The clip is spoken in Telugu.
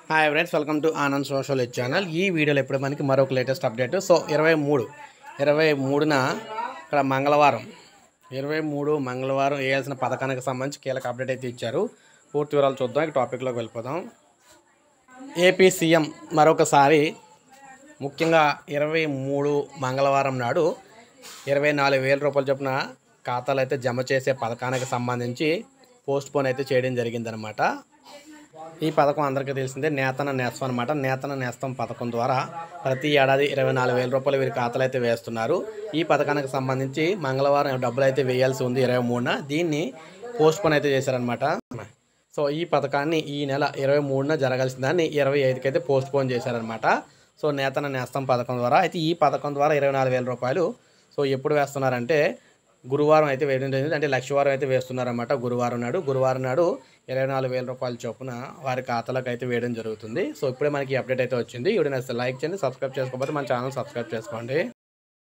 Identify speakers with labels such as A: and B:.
A: hi friends welcome to Anand social channel ఈ వీడియోలో ఇప్పుడు మనకి మరొక లేటెస్ట్ అప్డేట్ సో ఇరవై మూడు ఇరవై మూడున ఇక్కడ మంగళవారం ఇరవై మూడు మంగళవారం వేయాల్సిన పథకానికి సంబంధించి కీలక అప్డేట్ అయితే ఇచ్చారు పూర్తి వివరాలు చూద్దాం ఇక టాపిక్లోకి వెళ్ళిపోదాం ఏపీ సీఎం మరొకసారి ముఖ్యంగా ఇరవై మూడు మంగళవారం నాడు ఇరవై నాలుగు వేల రూపాయలు చొప్పున ఖాతాలు అయితే జమ చేసే పథకానికి సంబంధించి పోస్ట్ పోన్ అయితే చేయడం జరిగిందనమాట ఈ పథకం అందరికీ తెలిసిందే నేతన నేస్తం అనమాట నేతన నేస్తం పథకం ద్వారా ప్రతి ఏడాది ఇరవై నాలుగు వేల రూపాయలు వీరి ఖాతాలు అయితే వేస్తున్నారు ఈ పథకానికి సంబంధించి మంగళవారం డబ్బులు అయితే వేయాల్సి ఉంది ఇరవై మూడున దీన్ని పోస్ట్ పోన్ అయితే చేశారనమాట సో ఈ పథకాన్ని ఈ నెల ఇరవై మూడున జరగాల్సిన దాన్ని ఇరవై ఐదుకి అయితే పోస్ట్ పోన్ చేశారనమాట సో నేతన నేస్తం పథకం ద్వారా అయితే ఈ పథకం ద్వారా ఇరవై నాలుగు వేల రూపాయలు సో ఎప్పుడు వేస్తున్నారంటే గురువారం అయితే వేయడం జరిగింది అంటే లక్షవారం అయితే వేస్తున్నారన్నమాట గురువారం నాడు గురువారం నాడు ఇరవై నాలుగు వేల రూపాయల చొప్పున వారి ఖాతాలకు అయితే వేయడం జరుగుతుంది సో ఇప్పుడే మనకి అప్డేట్ అయితే వచ్చింది ఇప్పుడు లైక్ చేయండి సబ్స్క్రైబ్ చేసుకోకపోతే మన ఛానల్ సబ్స్క్రైబ్ చేసుకోండి